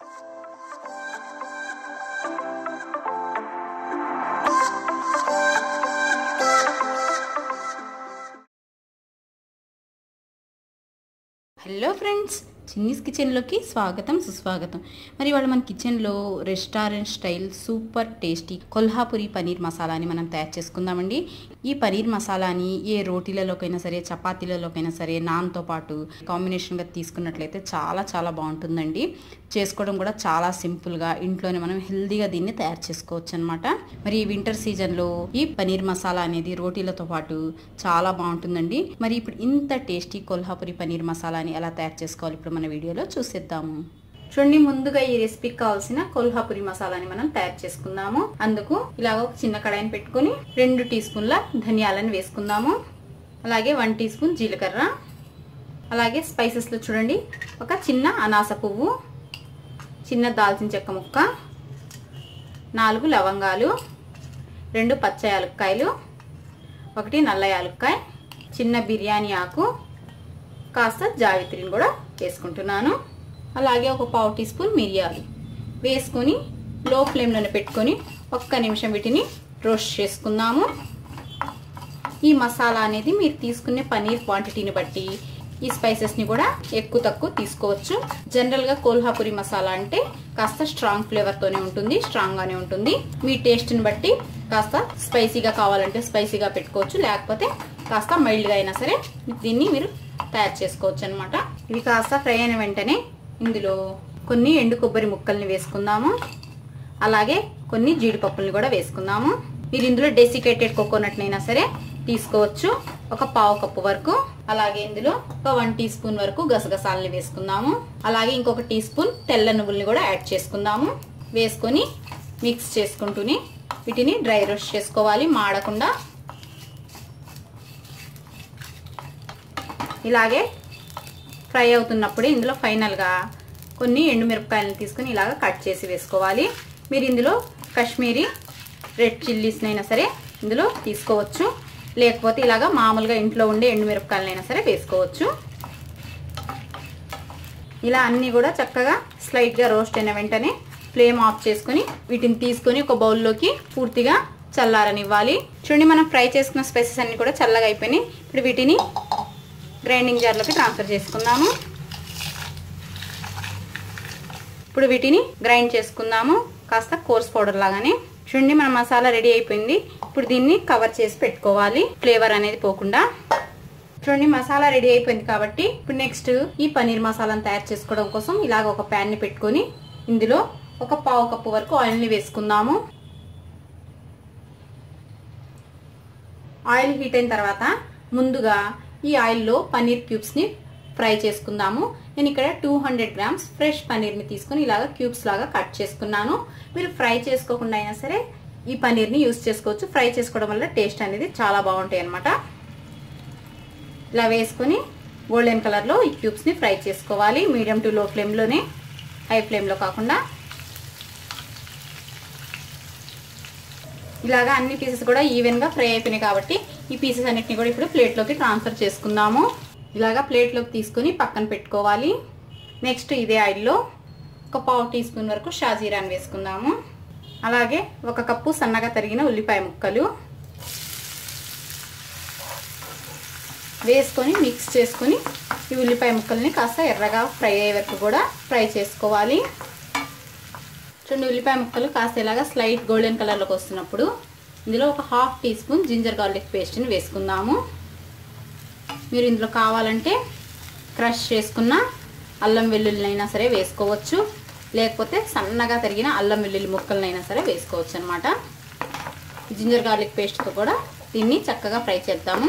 hello friends Chinni's కిచెన్లోకి స్వాగతం సుస్వాగతం మరి ఇవాళ మన కిచెన్లో restaurant style super tasty Kolhapuri paneer మసాలాని మనం తయారు చేసుకుందామండి ఈ పనీర్ మసాలాని ఏ రోటీలలోకైనా సరే చపాతీలలోకైనా సరే నాన్తో పాటు కాంబినేషన్గా తీసుకున్నట్లయితే చాలా చాలా బాగుంటుందండి చేసుకోవడం కూడా చాలా సింపుల్గా ఇంట్లోనే మనం హెల్దీగా దీన్ని తయారు చేసుకోవచ్చు అనమాట మరి ఈ వింటర్ సీజన్లో ఈ పనీర్ మసాలా అనేది రోటీలతో పాటు చాలా బాగుంటుందండి మరి ఇప్పుడు ఇంత టేస్టీ కొల్హాపురి పనీర్ మసాలాని ఎలా తయారు చేసుకోవాలి ఇప్పుడు మన వీడియోలో చూసేద్దాము చూడండి ముందుగా ఈ రెసిపీకి కావాల్సిన కొల్హాపురి మసాలాని మనం తయారు చేసుకుందాము అందుకు ఇలాగ ఒక చిన్న కడాయిని పెట్టుకొని రెండు టీ స్పూన్ల ధనియాలను వేసుకుందాము అలాగే వన్ టీ స్పూన్ జీలకర్ర అలాగే స్పైసెస్లో చూడండి ఒక చిన్న అనాస పువ్వు చిన్న దాల్చిన చెక్క ముక్క నాలుగు లవంగాలు రెండు పచ్చ యాలక్కాయలు ఒకటి నల్ల యాలక్కాయ చిన్న బిర్యానీ ఆకు కాస్త జావిత్రిని కూడా వేసుకుంటున్నాను అలాగే ఒక పావు టీ స్పూన్ మిరియాలు వేసుకొని లో ఫ్లేమ్లోనే పెట్టుకొని ఒక్క నిమిషం వీటిని రోస్ట్ చేసుకుందాము ఈ మసాలా అనేది మీరు తీసుకునే పనీర్ క్వాంటిటీని బట్టి ఈ స్పైసెస్ని కూడా ఎక్కువ తక్కువ తీసుకోవచ్చు జనరల్గా కోల్హాపురి మసాలా అంటే కాస్త స్ట్రాంగ్ ఫ్లేవర్తోనే ఉంటుంది స్ట్రాంగ్గానే ఉంటుంది మీ టేస్ట్ని బట్టి కాస్త స్పైసీగా కావాలంటే స్పైసీగా పెట్టుకోవచ్చు లేకపోతే కాస్త మైల్డ్గా అయినా సరే దీన్ని మీరు తయారు చేసుకోవచ్చు అనమాట ఇవి కాస్త ఫ్రై అయిన వెంటనే ఇందులో కొన్ని ఎండు కొబ్బరి ముక్కల్ని వేసుకుందాము అలాగే కొన్ని జీడిపప్పుల్ని కూడా వేసుకుందాము మీరు ఇందులో డెసికేటెడ్ కోకోనట్నైనా సరే తీసుకోవచ్చు ఒక పావు కప్పు వరకు అలాగే ఇందులో ఒక వన్ టీ స్పూన్ వరకు గసగసాలని వేసుకుందాము అలాగే ఇంకొక టీ స్పూన్ తెల్ల నువ్వుల్ని కూడా యాడ్ చేసుకుందాము వేసుకొని మిక్స్ చేసుకుంటూనే వీటిని డ్రై రోస్ట్ చేసుకోవాలి మాడకుండా ఇలాగే ఫ్రై అవుతున్నప్పుడే ఇందులో ఫైనల్గా కొన్ని ఎండుమిరపకాయలను తీసుకుని ఇలాగ కట్ చేసి వేసుకోవాలి మీరు ఇందులో కాశ్మీరీ రెడ్ చిల్లీస్నైనా సరే ఇందులో తీసుకోవచ్చు లేకపోతే ఇలాగ మామూలుగా ఇంట్లో ఉండే ఎండుమిరపకాయలనైనా సరే వేసుకోవచ్చు ఇలా అన్నీ కూడా చక్కగా స్లైట్గా రోస్ట్ అయిన వెంటనే ఫ్లేమ్ ఆఫ్ చేసుకుని వీటిని తీసుకొని ఒక బౌల్లోకి పూర్తిగా చల్లారనివ్వాలి చూడండి మనం ఫ్రై చేసుకున్న స్పైసెస్ అన్నీ కూడా చల్లగా అయిపోయినాయి ఇప్పుడు వీటిని గ్రైండింగ్ జార్లోకి ట్రాన్స్ఫర్ చేసుకుందాము ఇప్పుడు వీటిని గ్రైండ్ చేసుకుందాము కాస్త కోర్స్ పౌడర్ లాగానే చూడండి మన మసాలా రెడీ అయిపోయింది ఇప్పుడు దీన్ని కవర్ చేసి పెట్టుకోవాలి ఫ్లేవర్ అనేది పోకుండా చూడండి మసాలా రెడీ అయిపోయింది కాబట్టి ఇప్పుడు నెక్స్ట్ ఈ పన్నీర్ మసాలాను తయారు చేసుకోవడం కోసం ఇలాగ ఒక ప్యాన్ని పెట్టుకొని ఇందులో ఒక పావు కప్పు వరకు ఆయిల్ని వేసుకుందాము ఆయిల్ హీట్ అయిన తర్వాత ముందుగా ఈ ఆయిల్లో పన్నీర్ క్యూబ్స్ని ఫ్రై చేసుకుందాము నేను ఇక్కడ టూ హండ్రెడ్ గ్రామ్స్ ఫ్రెష్ పన్నీర్ని తీసుకుని ఇలాగ క్యూబ్స్ లాగా కట్ చేసుకున్నాను మీరు ఫ్రై చేసుకోకుండా అయినా సరే ఈ పన్నీర్ని యూస్ చేసుకోవచ్చు ఫ్రై చేసుకోవడం వల్ల టేస్ట్ అనేది చాలా బాగుంటాయి అనమాట ఇలా వేసుకొని గోల్డెన్ కలర్లో ఈ క్యూబ్స్ని ఫ్రై చేసుకోవాలి మీడియం టు లో ఫ్లేమ్లోనే హై ఫ్లేమ్లో కాకుండా ఇలాగా అన్ని పీసెస్ కూడా ఈవెన్గా ఫ్రై అయిపోయినాయి కాబట్టి ఈ పీసెస్ అన్నిటిని కూడా ఇప్పుడు ప్లేట్లోకి ట్రాన్స్ఫర్ చేసుకుందాము ఇలాగా ప్లేట్లోకి తీసుకొని పక్కన పెట్టుకోవాలి నెక్స్ట్ ఇదే ఆయిల్లో ఒక పావు టీ స్పూన్ వరకు షాజీరాన్ వేసుకుందాము అలాగే ఒక కప్పు సన్నగా తరిగిన ఉల్లిపాయ ముక్కలు వేసుకొని మిక్స్ చేసుకొని ఈ ఉల్లిపాయ ముక్కల్ని కాస్త ఎర్రగా ఫ్రై అయ్యే వరకు కూడా ఫ్రై చేసుకోవాలి చూడండి ఉల్లిపాయ ముక్కలు కాస్త ఇలాగా స్లైట్ గోల్డెన్ కలర్లోకి వస్తున్నప్పుడు ఇందులో ఒక half teaspoon ginger garlic పేస్ట్ని వేసుకుందాము మీరు ఇందులో కావాలంటే క్రష్ చేసుకున్న అల్లం వెల్లుల్లినైనా సరే వేసుకోవచ్చు లేకపోతే సన్నగా తరిగిన అల్లం వెల్లుల్లి ముక్కలనైనా సరే వేసుకోవచ్చు అనమాట జింజర్ గార్లిక్ పేస్ట్తో కూడా దీన్ని చక్కగా ఫ్రై చేద్దాము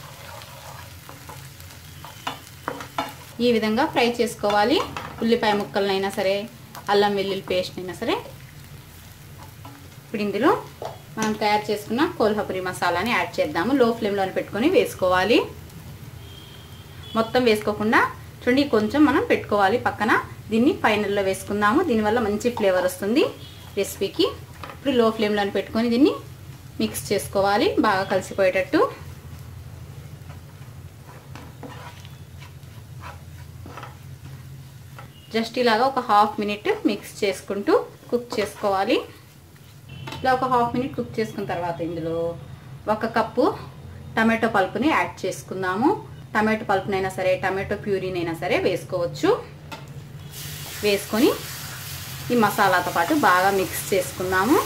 ఈ విధంగా ఫ్రై చేసుకోవాలి ఉల్లిపాయ ముక్కలనైనా సరే అల్లం వెల్లుల్లి పేస్ట్ అయినా సరే ఇప్పుడు ఇందులో మనం తయారు చేసుకున్న కోల్హాపురి మసాలాని యాడ్ చేద్దాము లో ఫ్లేమ్లో పెట్టుకొని వేసుకోవాలి మొత్తం వేసుకోకుండా చూడండి కొంచెం మనం పెట్టుకోవాలి పక్కన దీన్ని ఫైనల్లో వేసుకుందాము దీనివల్ల మంచి ఫ్లేవర్ వస్తుంది రెసిపీకి ఇప్పుడు లో ఫ్లేమ్లో పెట్టుకొని దీన్ని మిక్స్ చేసుకోవాలి బాగా కలిసిపోయేటట్టు జస్ట్ ఇలాగా ఒక హాఫ్ మినిట్ మిక్స్ చేసుకుంటూ కుక్ చేసుకోవాలి ఇలా ఒక హాఫ్ మినిట్ కుక్ చేసుకున్న తర్వాత ఇందులో ఒక కప్పు టమాటో పల్పుని యాడ్ చేసుకుందాము టమాటో పల్పునైనా సరే టమాటో ప్యూరీనైనా సరే వేసుకోవచ్చు వేసుకొని ఈ మసాలాతో పాటు బాగా మిక్స్ చేసుకుందాము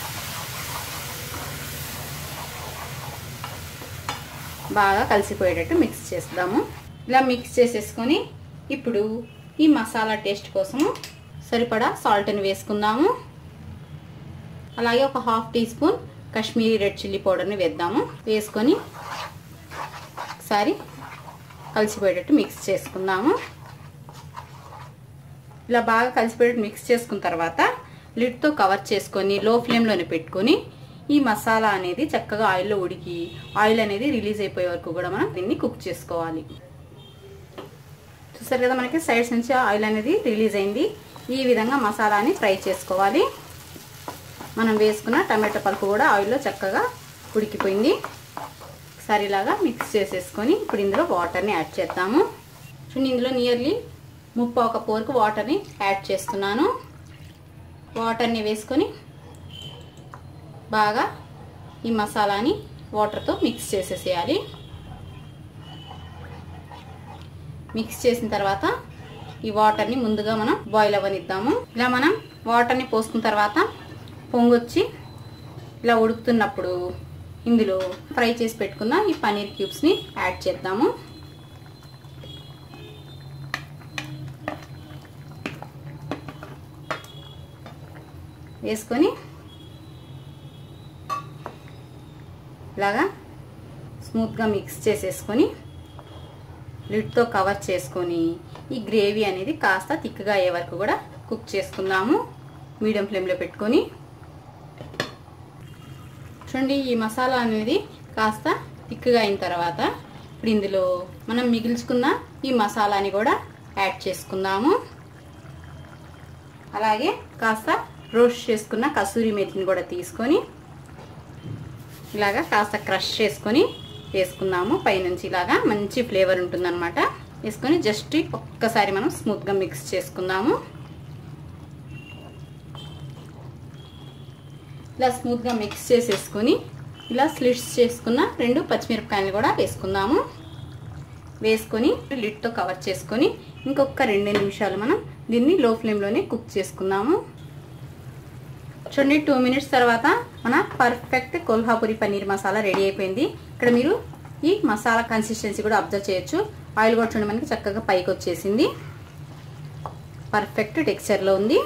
బాగా కలిసిపోయేటట్టు మిక్స్ చేద్దాము ఇలా మిక్స్ చేసేసుకొని ఇప్పుడు ఈ మసాలా టేస్ట్ కోసము సరిపడా సాల్ట్ని వేసుకుందాము అలాగే ఒక half teaspoon Kashmiri red chilli పౌడర్ని వేద్దాము వేసుకొని ఒకసారి కలిసిపోయేటట్టు మిక్స్ చేసుకుందాము ఇలా బాగా కలిసిపోయేటట్టు మిక్స్ చేసుకున్న తర్వాత లిడ్తో కవర్ చేసుకొని లో ఫ్లేమ్లోనే పెట్టుకొని ఈ మసాలా అనేది చక్కగా ఆయిల్లో ఉడికి ఆయిల్ అనేది రిలీజ్ అయిపోయే వరకు కూడా మనం దీన్ని కుక్ చేసుకోవాలి చూసారు కదా మనకి సైడ్స్ నుంచి ఆయిల్ అనేది రిలీజ్ అయింది ఈ విధంగా మసాలాని ఫ్రై చేసుకోవాలి మనం వేసుకున్న టమాటో పలుపు కూడా ఆయిల్లో చక్కగా ఉడికిపోయింది ఒకసారి ఇలాగా మిక్స్ చేసేసుకొని ఇప్పుడు ఇందులో వాటర్ని యాడ్ చేద్దాము చూడండి ఇందులో నియర్లీ ముప్పై ఒక పోరుకు వాటర్ని యాడ్ చేస్తున్నాను వాటర్ని వేసుకొని బాగా ఈ మసాలాని వాటర్తో మిక్స్ చేసేసేయాలి మిక్స్ చేసిన తర్వాత ఈ వాటర్ని ముందుగా మనం బాయిల్ అవ్వనిద్దాము ఇలా మనం వాటర్ని పోసుకున్న తర్వాత పొంగొచ్చి ఇలా ఉడుకుతున్నప్పుడు ఇందులో ఫ్రై చేసి పెట్టుకున్న ఈ పన్నీర్ క్యూబ్స్ని యాడ్ చేద్దాము వేసుకొని ఇలాగా స్మూత్గా మిక్స్ చేసేసుకొని లిడ్తో కవర్ చేసుకొని ఈ గ్రేవీ అనేది కాస్త థిక్గా అయ్యే వరకు కూడా కుక్ చేసుకుందాము మీడియం ఫ్లేమ్లో పెట్టుకొని చూడండి ఈ మసాలా అనేది కాస్త థిక్గా అయిన తర్వాత ఇప్పుడు ఇందులో మనం మిగిల్చుకున్న ఈ మసాలాని కూడా యాడ్ చేసుకుందాము అలాగే కాస్త రోస్ట్ చేసుకున్న కసూరి మెతిని కూడా తీసుకొని ఇలాగా కాస్త క్రష్ చేసుకొని వేసుకుందాము పైనుంచి ఇలాగా మంచి ఫ్లేవర్ ఉంటుందన్నమాట వేసుకొని జస్ట్ ఒక్కసారి మనం స్మూత్గా మిక్స్ చేసుకుందాము ఇలా స్మూత్గా మిక్స్ చేసేసుకొని ఇలా స్లిట్స్ చేసుకున్న రెండు పచ్చిమిరపకాయలు కూడా వేసుకుందాము వేసుకొని లిడ్తో కవర్ చేసుకొని ఇంకొక రెండు నిమిషాలు మనం దీన్ని లో ఫ్లేమ్లోనే కుక్ చేసుకుందాము చూడండి టూ మినిట్స్ తర్వాత మన పర్ఫెక్ట్ కొల్హాపురి పన్నీర్ మసాలా రెడీ అయిపోయింది ఇక్కడ మీరు ఈ మసాలా కన్సిస్టెన్సీ కూడా అబ్జర్వ్ చేయొచ్చు ఆయిల్ కూడా చూడండి మనకి చక్కగా పైకి వచ్చేసింది పర్ఫెక్ట్ టెక్స్చర్లో ఉంది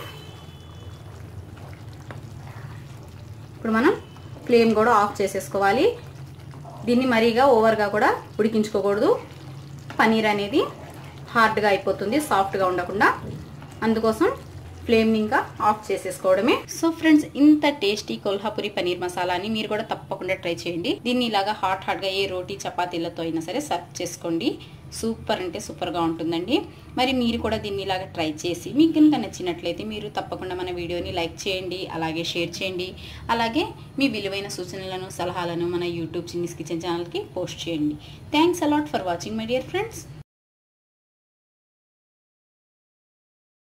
ఇప్పుడు మనం ఫ్లేమ్ కూడా ఆఫ్ చేసేసుకోవాలి దీన్ని మరీగా ఓవర్గా కూడా ఉడికించుకోకూడదు పనీర్ అనేది హార్డ్గా అయిపోతుంది సాఫ్ట్గా ఉండకుండా అందుకోసం ఫ్లేమ్ని ఇంకా ఆఫ్ చేసేసుకోవడమే సో ఫ్రెండ్స్ ఇంత టేస్టీ కొల్హాపురి పనీర్ మసాలాని మీరు కూడా తప్పకుండా ట్రై చేయండి దీన్ని ఇలాగా హాట్ హాట్గా ఏ రోటీ చపాతీలతో అయినా సరే సర్వ్ చేసుకోండి సూపర్ అంటే సూపర్గా ఉంటుందండి మరి మీరు కూడా దీన్ని ఇలాగ ట్రై చేసి మీకు కనుక నచ్చినట్లయితే మీరు తప్పకుండా మన వీడియోని లైక్ చేయండి అలాగే షేర్ చేయండి అలాగే మీ విలువైన సూచనలను సలహాలను మన యూట్యూబ్ చిన్నిస్ కిచెన్ ఛానల్కి పోస్ట్ చేయండి thanks a lot for watching my dear friends